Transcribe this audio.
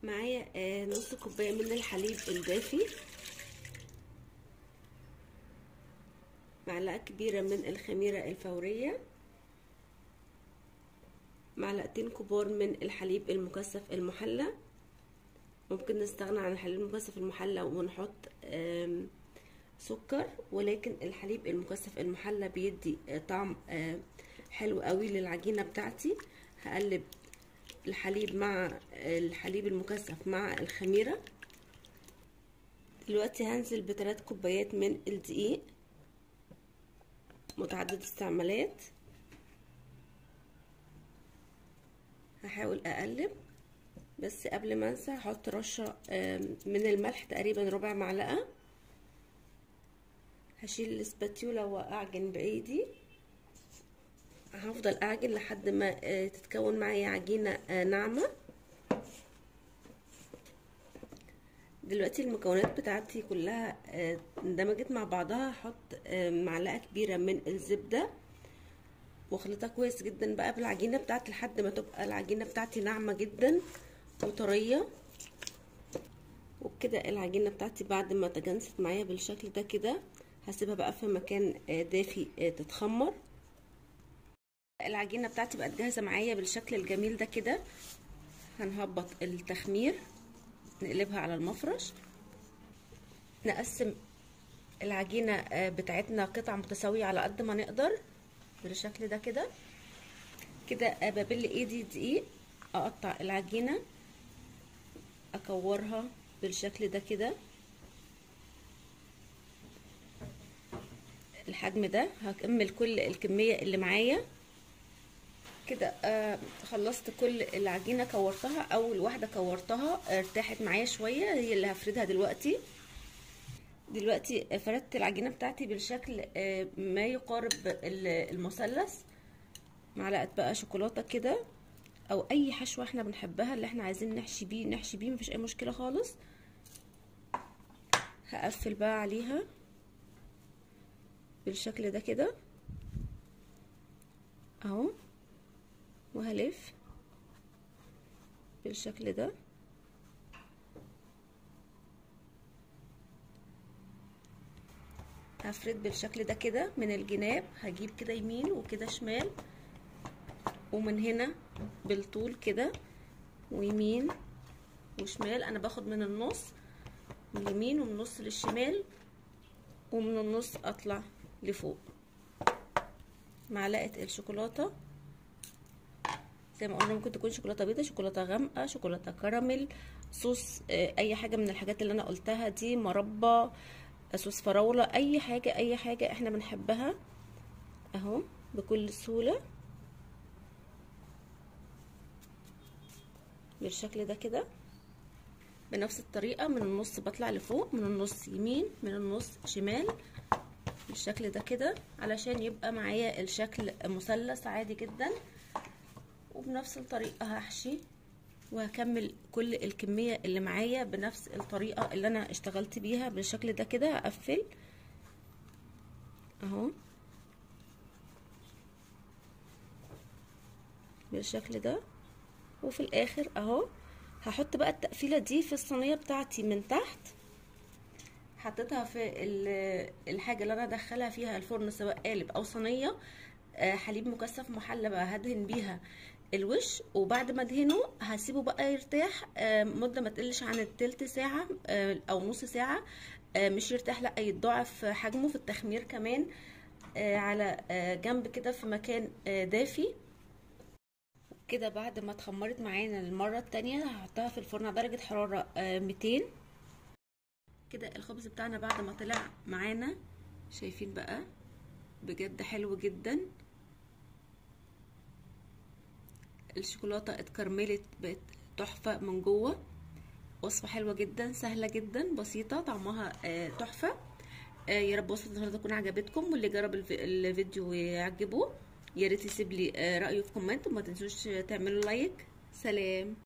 معايا آه نص كوبايه من الحليب الدافي معلقه كبيره من الخميره الفوريه معلقتين كبار من الحليب المكثف المحلى ممكن نستغنى عن الحليب المكثف المحلى ونحط سكر ولكن الحليب المكثف المحلى بيدي طعم حلو قوي للعجينه بتاعتي هقلب الحليب مع الحليب المكثف مع الخميره دلوقتي هنزل بثلاث كوبايات من الدقيق متعدد استعمالات هحاول اقلب بس قبل ما انسى هحط رشه من الملح تقريبا ربع معلقه هشيل الاسباتيولا واعجن بايدي هفضل اعجن لحد ما تتكون معايا عجينه ناعمه دلوقتي المكونات بتاعتي كلها اندمجت مع بعضها هحط معلقه كبيره من الزبده واخلطها كويس جدا بقى بالعجينه بتاعتي لحد ما تبقى العجينه بتاعتي ناعمه جدا وطريه وبكده العجينه بتاعتي بعد ما تجانست معايا بالشكل ده كده هسيبها بقى في مكان دافي تتخمر العجينه بتاعتي بقت جاهزه معايا بالشكل الجميل ده كده هنهبط التخمير نقلبها على المفرش نقسم العجينه بتاعتنا قطع متساويه على قد ما نقدر بالشكل ده كده كده ببل ايدي دقيق اقطع العجينه اكورها بالشكل ده كده الحجم ده هكمل كل الكميه اللي معايا كده آه خلصت كل العجينه كورتها اول واحده كورتها ارتاحت معايا شويه هي اللي هفردها دلوقتي دلوقتي فردت العجينه بتاعتي بالشكل آه ما يقارب المثلث معلقه بقى شوكولاته كده او اي حشوه احنا بنحبها اللي احنا عايزين نحشي بيه نحشي بيه مفيش اي مشكله خالص هقفل بقى عليها بالشكل ده كده اهو وهلف بالشكل ده هفرد بالشكل ده كده من الجناب هجيب كده يمين وكده شمال ومن هنا بالطول كده ويمين وشمال انا باخد من النص من اليمين ومن النص للشمال ومن النص اطلع لفوق معلقه الشوكولاته زي ما قلنا ممكن تكون شوكولاته بيضه شوكولاته غامقه شوكولاته كراميل صوص اي حاجه من الحاجات اللي انا قلتها دي مربى صوص فراوله اي حاجه اي حاجه احنا بنحبها اهو بكل سهوله بالشكل ده كده بنفس الطريقه من النص بطلع لفوق من النص يمين من النص شمال بالشكل ده كده علشان يبقى معايا الشكل مثلث عادي جدا وبنفس الطريقه هحشي وهكمل كل الكميه اللي معايا بنفس الطريقه اللي انا اشتغلت بيها بالشكل ده كده هقفل اهو بالشكل ده وفي الاخر اهو هحط بقى التقفيله دي في الصينيه بتاعتي من تحت حطيتها في الحاجه اللي انا ادخلها فيها الفرن سواء قالب او صينيه حليب مكثف محلى بقى هدهن بيها الوش وبعد ما ادهنه هسيبه بقى يرتاح مده ما تقلش عن التلت ساعه او نص ساعه مش يرتاح لا يتضاعف حجمه في التخمير كمان على جنب كده في مكان دافي كده بعد ما اتخمرت معانا المره التانية هحطها في الفرن على درجه حراره 200 كده الخبز بتاعنا بعد ما طلع معانا شايفين بقى بجد حلو جدا الشوكولاته اتكرملت بقت تحفه من جوه وصفه حلوه جدا سهله جدا بسيطه طعمها تحفه يا رب وصفه النهارده تكون عجبتكم واللي جرب الفيديو يعجبه يا ريت يسيب لي رايه في كومنت وما تنسوش تعملوا لايك سلام